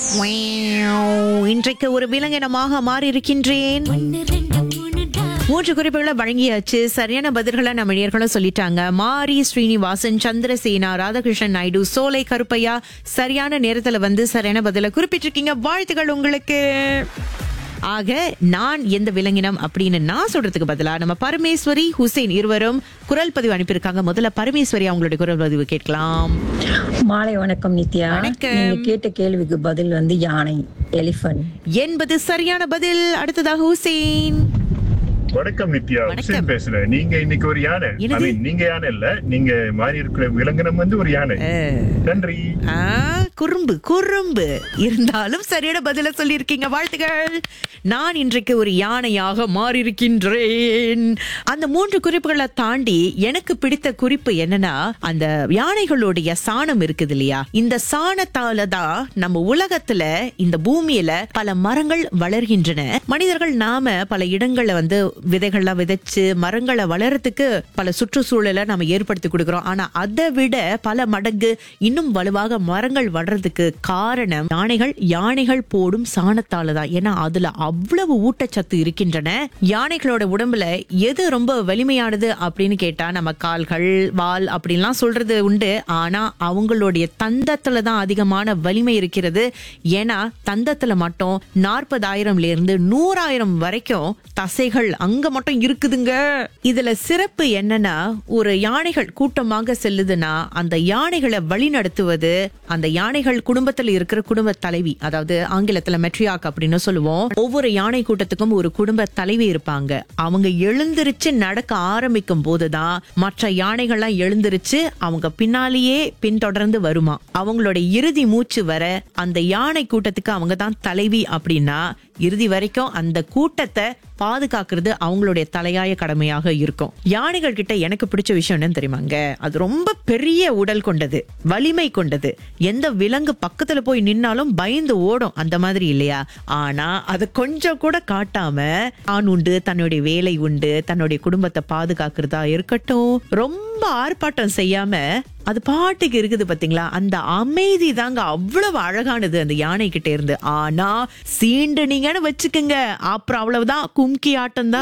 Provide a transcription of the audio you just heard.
Wow. இன்றைக்கு ஒரு விலங்கினமாக மாறி இருக்கின்றேன் மூன்று குறிப்புகளை வழங்கியாச்சு சரியான பதில்களை நம்ம நேர்களும் சொல்லிட்டாங்க மாரி ஸ்ரீனிவாசன் சந்திரசேனா ராதாகிருஷ்ணன் நாயுடு சோலை கருப்பையா சரியான நேரத்துல வந்து சரியான பதில குறிப்பிட்டிருக்கீங்க வாழ்த்துக்கள் உங்களுக்கு ஆக நான் எந்த விலங்கினம் அப்படின்னு நான் சொல்றதுக்கு பதிலா நம்ம பரமேஸ்வரி ஹுசைன் இருவரும் குரல் பதிவு அனுப்பியிருக்காங்க முதல்ல பரமேஸ்வரி அவங்களுடைய குரல் பதிவு கேட்கலாம் மாலை வணக்கம் நித்யா வணக்கம். நீங்க கேட்ட கேள்விக்கு பதில் வந்து யானை எலிஃபண்ட் என்பது சரியான பதில் அடுத்ததாக ஹுசைன் வணக்கம் நித்யா வணக்கம். ஹுசேன் பேசுறேன் நீங்க இன்னைக்கு ஒரு யானை I என்னது? mean, நீங்க யானை இல்ல நீங்க மாறி இருக்கிற விலங்கினம் வந்து ஒரு யானை நன்றி ஆ, குறும்பு குறும்பு இருந்தாலும் சரியான பதில சொல்லியிருக்கீங்க வாழ்த்துக்கள் நான் இன்றைக்கு ஒரு யானையாக மாறியிருக்கின்றேன் அந்த மூன்று குறிப்புகளை தாண்டி எனக்கு பிடித்த குறிப்பு என்னன்னா அந்த யானைகளுடைய சாணம் இருக்குது இல்லையா இந்த சாணத்தால தான் நம்ம உலகத்துல இந்த பூமியில பல மரங்கள் வளர்கின்றன மனிதர்கள் நாம பல இடங்கள்ல வந்து விதைகள்லாம் விதைச்சு மரங்களை வளர்றதுக்கு பல சுற்றுச்சூழலை நாம ஏற்படுத்தி கொடுக்கிறோம் ஆனா அதை விட பல மடங்கு இன்னும் வலுவாக மரங்கள் வளர்றதுக்கு காரணம் யானைகள் யானைகள் போடும் சாணத்தால தான் ஏன்னா அதுல அவ்வளவு ஊட்டச்சத்து இருக்கின்றன யானைகளோட உடம்புல எது ரொம்ப வலிமையானது அப்படின்னு கேட்டா நம்ம கால்கள் வால் அப்படின்லாம் சொல்றது உண்டு ஆனா அவங்களுடைய தந்தத்துல தான் அதிகமான வலிமை இருக்கிறது ஏன்னா தந்தத்துல மட்டும் நாற்பதாயிரம்ல இருந்து நூறாயிரம் வரைக்கும் தசைகள் அங்க மட்டும் இருக்குதுங்க இதுல சிறப்பு என்னன்னா ஒரு யானைகள் கூட்டமாக செல்லுதுன்னா அந்த யானைகளை வழி நடத்துவது அந்த யானைகள் குடும்பத்துல இருக்கிற குடும்ப தலைவி அதாவது ஆங்கிலத்துல மெட்ரியாக் அப்படின்னு சொல்லுவோம் ஒவ்வொரு யானை கூட்டத்துக்கும் ஒரு குடும்ப தலைவி இருப்பாங்க அவங்க எழுந்திருச்சு நடக்க ஆரம்பிக்கும் போதுதான் மற்ற யானைகள்லாம் எழுந்திருச்சு அவங்க பின்னாலேயே பின்தொடர்ந்து வருமா அவங்களோட இறுதி மூச்சு வர அந்த யானை கூட்டத்துக்கு அவங்க தான் தலைவி அப்படின்னா இறுதி வரைக்கும் அந்த கூட்டத்தை பாதுகாக்கிறது அவங்களுடைய தலையாய கடமையாக இருக்கும் யானைகள் கிட்ட எனக்கு பிடிச்ச விஷயம் என்னன்னு தெரியுமாங்க அது ரொம்ப பெரிய உடல் கொண்டது வலிமை கொண்டது எந்த விலங்கு பக்கத்துல போய் நின்னாலும் பயந்து ஓடும் அந்த மாதிரி இல்லையா ஆனா அது கொஞ்சம் கூட காட்டாம தான் உண்டு தன்னுடைய வேலை உண்டு தன்னுடைய குடும்பத்தை பாதுகாக்கிறதா இருக்கட்டும் ரொம்ப ஆர்ப்பாட்டம் செய்யாம அது பாட்டுக்கு இருக்குது பாத்தீங்களா அந்த அமைதி தாங்க அவ்வளவு அழகானது அந்த யானை கிட்ட இருந்து ஆனா சீண்டுனீங்கன்னு வச்சுக்கோங்க அப்புறம் அவ்வளவுதான் கும்கி ஆட்டம் தான்